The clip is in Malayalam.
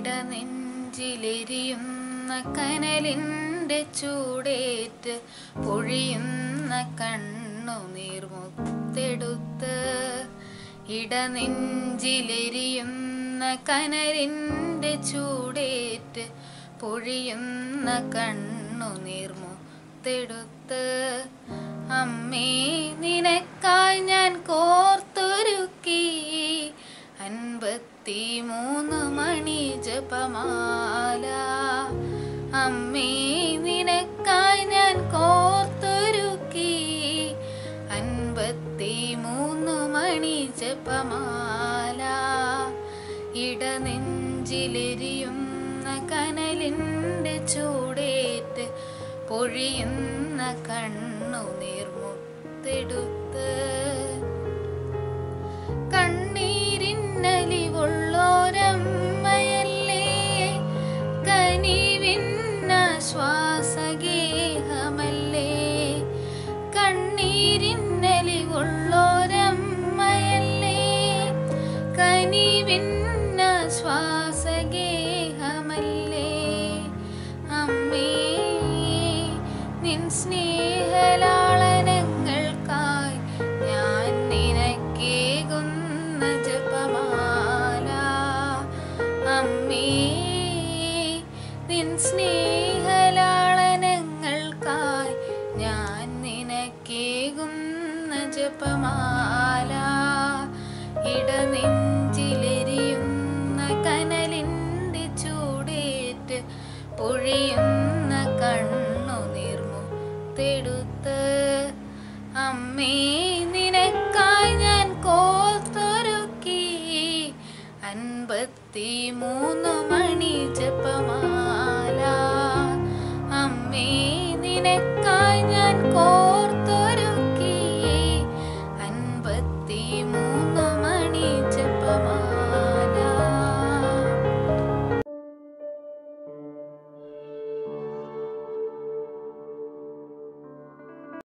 ഇടനെഞ്ചിലെരിയുന്ന കനലിൻ്റെ ചൂടേറ്റ് പൊഴിയുന്ന കണ്ണുനീർമുത്തെടുത്ത് ഇടനെഞ്ചിലെരിയുന്ന കനലിൻ്റെ ചൂടേറ്റ് പൊഴിയുന്ന കണ്ണുനീർമുത്തെടുത്ത് അമ്മേ നിനക്കായി ഞാൻ കോർത്തൊരുക്കി അൻപത്തി മൂന്ന് മണി ജപമാല അമ്മേ നിനക്കായി ഞാൻ കോർത്തൊരുക്കി അൻപത്തി മൂന്ന് മണി ജപമാല ഇടനെഞ്ചിലെരിയുന്ന കനലിൻ്റെ ചൂടേറ്റ് പൊഴിയുന്ന കണ്ണുനീർമുത്തെടുത്ത് കണ്ണീരിന്നലിവുള്ളോരമ്മയല്ലേ കനിവിന്നാശ്വാസഗേഹമല്ലേ കണ്ണീരിന്നലിവുള്ളോരമ്മയല്ലേ കനിവിന്നാശ്വാസഗേഹമല്ലേ അമ്മേ നിൻ സ്നേഹലാളനങ്ങൾക്കായി ഞാൻ നിനക്കേകുന്ന ജപമാല അമ്മേ നിൻ സ്നേഹലാളനങ്ങൾക്കായി ഞാൻ നിനക്കേകുന്ന ജപമാല ഇടനെഞ്ചിലെരിയുന്ന കനലിൻ്റെ ചൂടേറ്റ് പൊഴിയുന്ന കണ്ണുനീർമുത്തെടുത്ത് അമ്മേ നിനക്കായി ഞാൻ കോർത്തൊരുക്കി അൻപത്തി മൂന്ന് മണി ജപമാല അമ്മേ നിനക്കായി ഞാൻ കോ